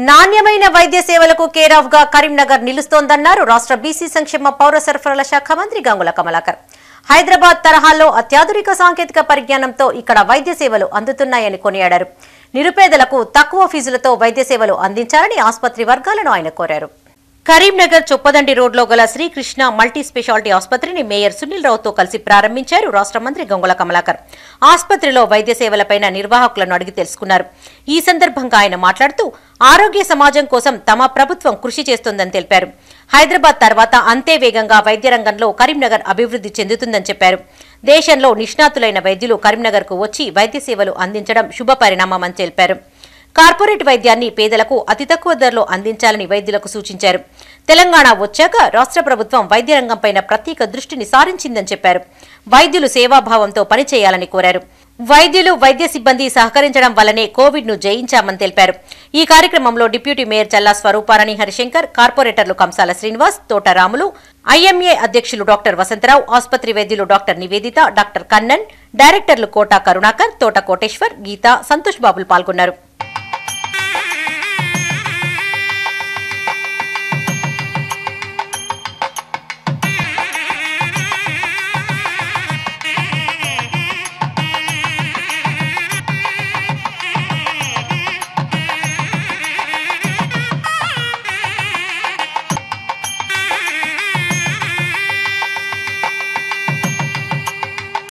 నాణ్యమైన వైద్య సేవలకు కేర్ ఆఫ్ గా కరీంనగర్ నిలుస్తోందన్నారు రాష్ట్ర బీసీ సంక్షేమ పౌర సరఫరాల శాఖ మంత్రి గంగుల కమలాకర్ హైదరాబాద్ తరహాలో అత్యాధునిక సాంకేతిక పరిజ్ఞానంతో ఇక్కడ వైద్య సేవలు అందుతున్నాయని కొనియాడారు నిరుపేదలకు తక్కువ ఫీజులతో వైద్య సేవలు అందించాలని ఆసుపత్రి వర్గాలను ఆయన కోరారు కరీంనగర్ చొప్పదండి రోడ్లో గల శ్రీకృష్ణ మల్టీ స్పెషాలిటీ ఆసుపత్రిని మేయర్ సునీల్ రావుతో కలిసి ప్రారంభించారు రాష్ట్ర మంత్రి గంగుల కమలాకర్ ఆసుపత్రిలో వైద్య సేవలపైన నిర్వాహకులను అడిగి తెలుసుకున్నారు ఈ సందర్భంగా ఆయన మాట్లాడుతూ ఆరోగ్య సమాజం కోసం తమ ప్రభుత్వం కృషి చేస్తోందని తెలిపారు హైదరాబాద్ తర్వాత అంతే వేగంగా వైద్య రంగంలో కరీంనగర్ అభివృద్ధి చెందుతుందని చెప్పారు దేశంలో నిష్ణాతులైన వైద్యులు కరీంనగర్కు వచ్చి వైద్య సేవలు అందించడం శుభ పరిణామమని తెలిపారు కార్పొరేట్ వైద్యాన్ని పేదలకు అతి తక్కువ ధరలో అందించాలని వైద్యులకు సూచించారు తెలంగాణ వచ్చాక రాష్ట్ర ప్రభుత్వం వైద్య రంగంపైన ప్రత్యేక దృష్టిని సారించిందని చెప్పారు వైద్యులు సేవాభావంతో పనిచేయాలని కోరారు వైద్యులు వైద్య సిబ్బంది సహకరించడం వల్లనే కోవిడ్ ను జయించామని తెలిపారు ఈ కార్యక్రమంలో డిప్యూటీ మేయర్ చల్లా స్వరూపారాణి హరిశంకర్ కార్పొరేటర్లు కంసాల శ్రీనివాస్ తోట రాములు ఐఎంఏ అధ్యక్షులు డాక్టర్ వసంతరావు ఆసుపత్రి వైద్యులు డాక్టర్ నివేదిత డాక్టర్ కన్నన్ డైరెక్టర్లు కోట కరుణాకర్ తోట కోటేశ్వర్ గీత సంతోష్ బాబులు పాల్గొన్నారు